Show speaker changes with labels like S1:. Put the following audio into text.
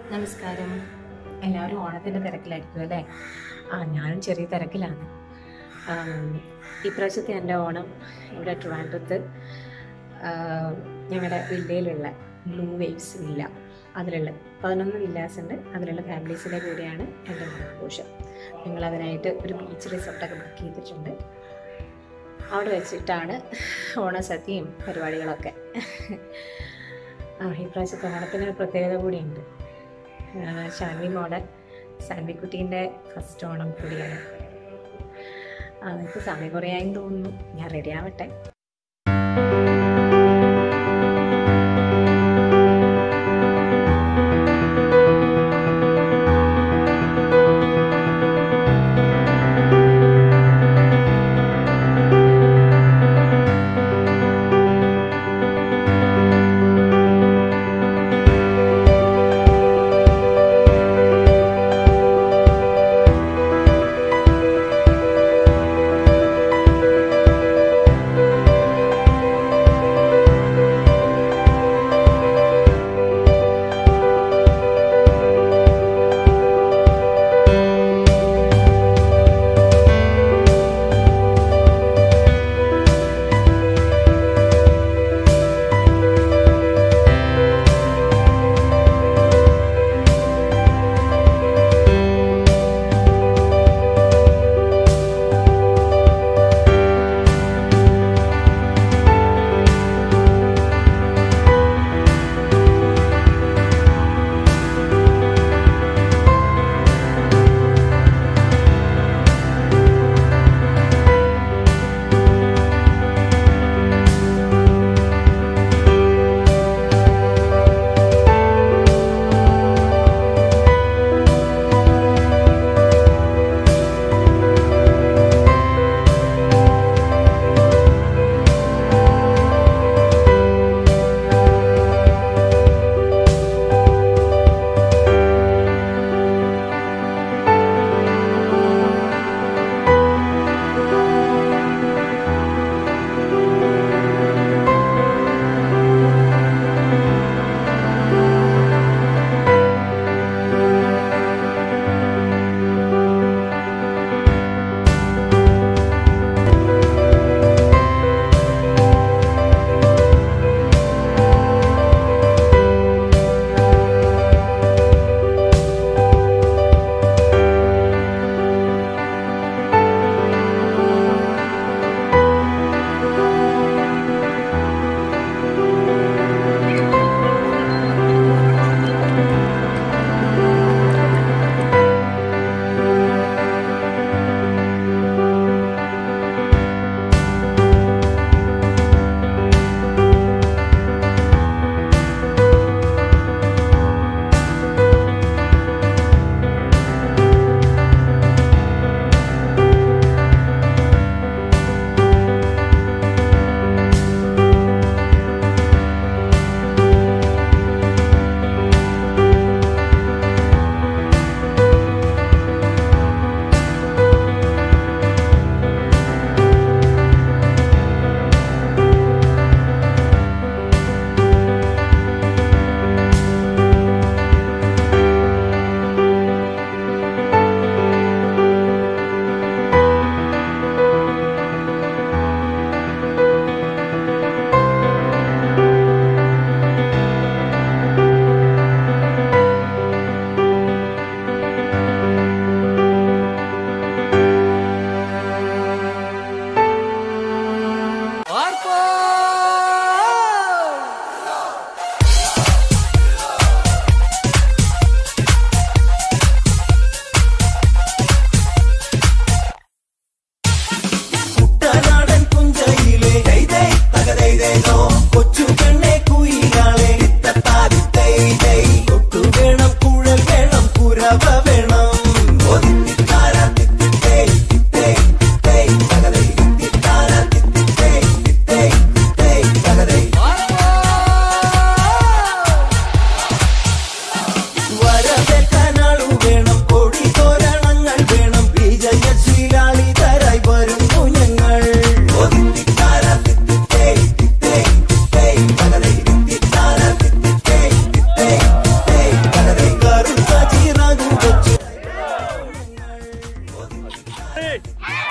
S1: നമസ്കാരം എല്ലാവരും ഓണത്തിൻ്റെ തിരക്കിലായിരിക്കും അല്ലേ ആ ഞാനും ചെറിയ തിരക്കിലാണ് ആം, ഇപ്രാവശ്യത്തെ എൻ്റെ ഓണം ഇവിടെ ട്രിവാൻഡ്രത്ത് ഞങ്ങളുടെ വില്ലയിലുള്ള ബ്ലൂ വേവ്സ് വില്ല അതിലുള്ള പതിനൊന്ന് വില്ലാസ് ഉണ്ട് അതിലുള്ള ഫാമിലീസിൻ്റെ കൂടെയാണ് എൻ്റെ ഓണാഘോഷം ഞങ്ങൾ അതിനായിട്ട് ഒരു ബീച്ച് റിസോർട്ടൊക്കെ ബുക്ക് ചെയ്തിട്ടുണ്ട് അവിടെ വെച്ചിട്ടാണ് ഓണസദ്യയും പരിപാടികളൊക്കെ ആ ഇപ്രാവശ്യത്തെ ഓണത്തിന് ഒരു പ്രത്യേകത കൂടിയുണ്ട് ആ, ഷാൻവി മോഡൽ സാൻവിക്കുട്ടീൻ്റെ ഫസ്റ്റ് ഓണം കൂടിയാണ് ആ ഇപ്പോൾ സമയം കുറയായി തോന്നുന്നു ഞാൻ റെഡി ആവട്ടെ
S2: Happy